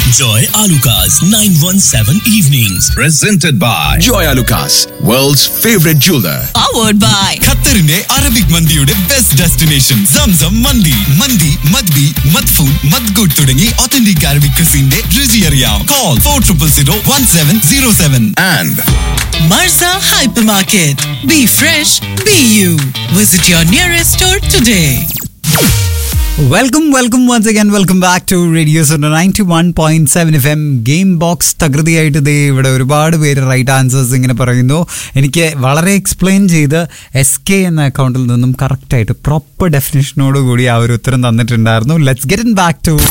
Joy Alukas, 917 Evenings. presented by Joy Lucas, world's favorite jeweler. powered by ഖത്തറിന്റെ Arabic മന്തിയുടെ best destination സംസം മന്തി മന്തി മദ്ബി മദ്ഫൂൻ മദ്ഗുഡ് തുടങ്ങി ഒത്തന്റിക് അറബിക് ക്രിസിന്റെ രുചി അറിയാം call four triple zero one seven zero seven And Marza Hypermarket. Be fresh, be you. Visit your nearest store today. Welcome welcome once again welcome back to radio ninety one point seven F M game box തകൃതിയായിട്ട് ദേ ഇവിടെ ഒരുപാട് പേര് right answers ഇങ്ങനെ പറയുന്നു എനിക്ക് വളരെ explain ചെയ്ത് എസ് കെ എന്ന അക്കൗണ്ടിൽ നിന്നും കറക്റ്റായിട്ട് പ്രോപ്പർ ഡെഫിനേഷനോട് കൂടി ആ ഒരു ഉത്തരം തന്നിട്ടുണ്ടായിരുന്നു let's get in back to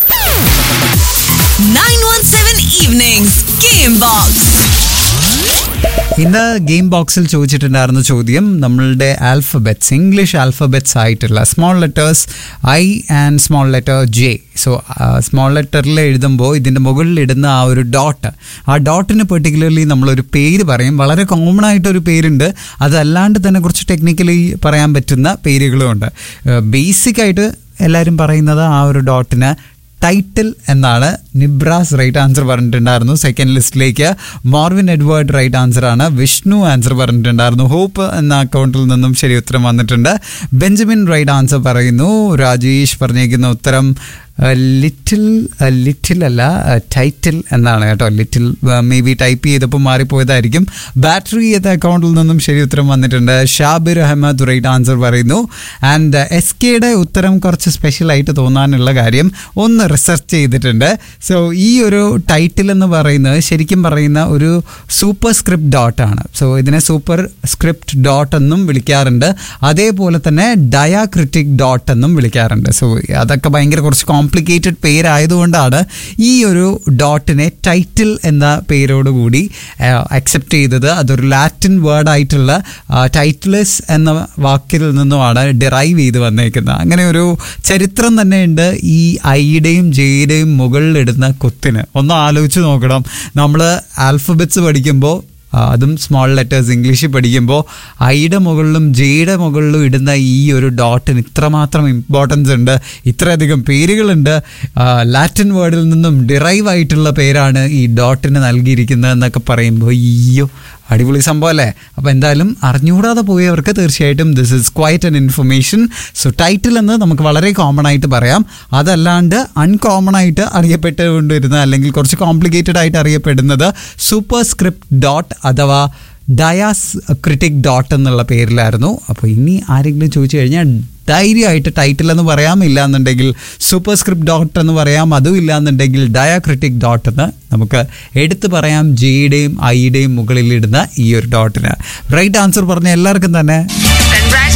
917 Evenings Game Box. ഇന്ന് ഗെയിം ബോക്സിൽ ചോദിച്ചിട്ടുണ്ടായിരുന്ന ചോദ്യം നമ്മളുടെ ആൽഫബറ്റ്സ് ഇംഗ്ലീഷ് ആൽഫബറ്റ്സ് ആയിട്ടുള്ള small letters I and small letter J so small ലെറ്ററിൽ എഴുതുമ്പോൾ ഇതിൻ്റെ മുകളിൽ ഇടുന്ന ആ ഒരു ഡോട്ട് ആ ഡോട്ടിന് പെർട്ടിക്കുലർലി നമ്മളൊരു പേര് പറയും വളരെ കോമൺ ആയിട്ടൊരു പേരുണ്ട് അതല്ലാണ്ട് തന്നെ കുറച്ച് ടെക്നിക്കലി പറയാൻ പറ്റുന്ന പേരുകളും ഉണ്ട് ബേസിക് ആയിട്ട് എല്ലാവരും പറയുന്നത് ആ ഒരു ഡോട്ടിന് ടൈറ്റിൽ എന്നാണ് നിബ്രാസ് റൈറ്റ് ആൻസർ പറഞ്ഞിട്ടുണ്ടായിരുന്നു സെക്കൻഡ് ലിസ്റ്റിലേക്ക് മോർവിൻ എഡ്വേർഡ് റൈറ്റ് ആൻസർ ആണ് വിഷ്ണു ആൻസർ പറഞ്ഞിട്ടുണ്ടായിരുന്നു ഹോപ്പ് എന്ന അക്കൗണ്ടിൽ നിന്നും ശരി ഉത്തരം വന്നിട്ടുണ്ട് ബെഞ്ചമിൻ റൈറ്റ് ആൻസർ പറയുന്നു രാജേഷ് പറഞ്ഞേക്കുന്ന ഉത്തരം ലിറ്റിൽ ലിറ്റിൽ അല്ല ടൈറ്റിൽ എന്നാണ് കേട്ടോ ലിറ്റിൽ മേ ബി ടൈപ്പ് ചെയ്തപ്പോൾ മാറിപ്പോയതായിരിക്കും ബാറ്ററി എന്ന അക്കൗണ്ടിൽ നിന്നും ശരി ഉത്തരം വന്നിട്ടുണ്ട് ഷാബിർ അഹമ്മദ് റൈറ്റ് ആൻസർ പറയുന്നു ആൻഡ് എസ് കെയുടെ ഉത്തരം കുറച്ച് സ്പെഷ്യലായിട്ട് തോന്നാനുള്ള കാര്യം ഒന്ന് റിസർച്ച് ചെയ്തിട്ടുണ്ട് സോ ഈ ഒരു ടൈറ്റിൽ എന്ന് പറയുന്നത് ശരിക്കും പറയുന്ന ഒരു സൂപ്പർ സ്ക്രിപ്റ്റ് ഡോട്ടാണ് സോ ഇതിനെ സൂപ്പർ സ്ക്രിപ്റ്റ് ഡോട്ട് എന്നും വിളിക്കാറുണ്ട് അതേപോലെ തന്നെ ഡയാക്രിറ്റിക് ഡോട്ട് എന്നും വിളിക്കാറുണ്ട് സോ അതൊക്കെ ഭയങ്കര കുറച്ച് കോംപ്ലിക്കേറ്റഡ് പേരായതുകൊണ്ടാണ് ഈ ഒരു ഡോട്ടിനെ ടൈറ്റിൽ എന്ന പേരോടുകൂടി അക്സെപ്റ്റ് ചെയ്തത് അതൊരു ലാറ്റിൻ വേർഡ് ആയിട്ടുള്ള ടൈറ്റിലസ് എന്ന വാക്കിൽ നിന്നുമാണ് ഡിറൈവ് ചെയ്ത് വന്നേക്കുന്നത് അങ്ങനെ ഒരു ചരിത്രം തന്നെ ഉണ്ട് ഈ ഐയുടെയും ജെയുടെയും മുകളിലിടുന്ന കുത്തിന് ഒന്ന് ആലോചിച്ച് നോക്കണം നമ്മൾ ആൽഫബറ്റ്സ് പഠിക്കുമ്പോൾ ആ, അതും സ്മോൾ ലെറ്റേഴ്സ് ഇംഗ്ലീഷിൽ പഠിക്കുമ്പോൾ ഐയുടെ മുകളിലും ജെയുടെ മുകളിലും ഇടുന്ന ഈ ഒരു ഡോട്ടിന് ഇത്രമാത്രം ഇമ്പോർട്ടൻസ് ഉണ്ട് ഇത്രയധികം പേരുകളുണ്ട് ആ, ലാറ്റിൻ വേർഡിൽ നിന്നും ഡിറൈവ് ആയിട്ടുള്ള പേരാണ് ഈ ഡോട്ടിന് നൽകിയിരിക്കുന്നത് എന്നൊക്കെ പറയുമ്പോൾ അയ്യോ അടിപൊളി സംഭവം അല്ലേ അപ്പോൾ എന്തായാലും അറിഞ്ഞുകൂടാതെ പോയവർക്ക് തീർച്ചയായിട്ടും this is quite an information so title എന്ന് നമുക്ക് വളരെ കോമൺ ആയിട്ട് പറയാം അതല്ലാണ്ട് അൺകോമൺ ആയിട്ട് അറിയപ്പെട്ടുകൊണ്ടിരുന്ന അല്ലെങ്കിൽ കുറച്ച് കോംപ്ലിക്കേറ്റഡ് ആയിട്ട് അറിയപ്പെടുന്നത് സൂപ്പർ സ്ക്രിപ്റ്റ് ഡോട്ട് അഥവാ ഡയാസ് ക്രിറ്റിക് ഡോട്ട് എന്നുള്ള പേരിലായിരുന്നു അപ്പോൾ ഇനി ആരെങ്കിലും ചോദിച്ചു കഴിഞ്ഞാൽ ധൈര്യമായിട്ട് ടൈറ്റിൽ എന്ന് പറയാം ഇല്ല എന്നുണ്ടെങ്കിൽ സൂപ്പർ സ്ക്രിപ്റ്റ് ഡോട്ട് എന്ന് പറയാം അതും ഇല്ല എന്നുണ്ടെങ്കിൽ ഡയാക്രിറ്റിക് ഡോട്ട് എന്ന് നമുക്ക് എടുത്തു പറയാം ജെയുടെയും ഐയുടെയും മുകളിൽ ഇടുന്ന ഈ ഒരു ഡോട്ടിന് റൈറ്റ് ആൻസർ പറഞ്ഞ എല്ലാവർക്കും തന്നെ Congrats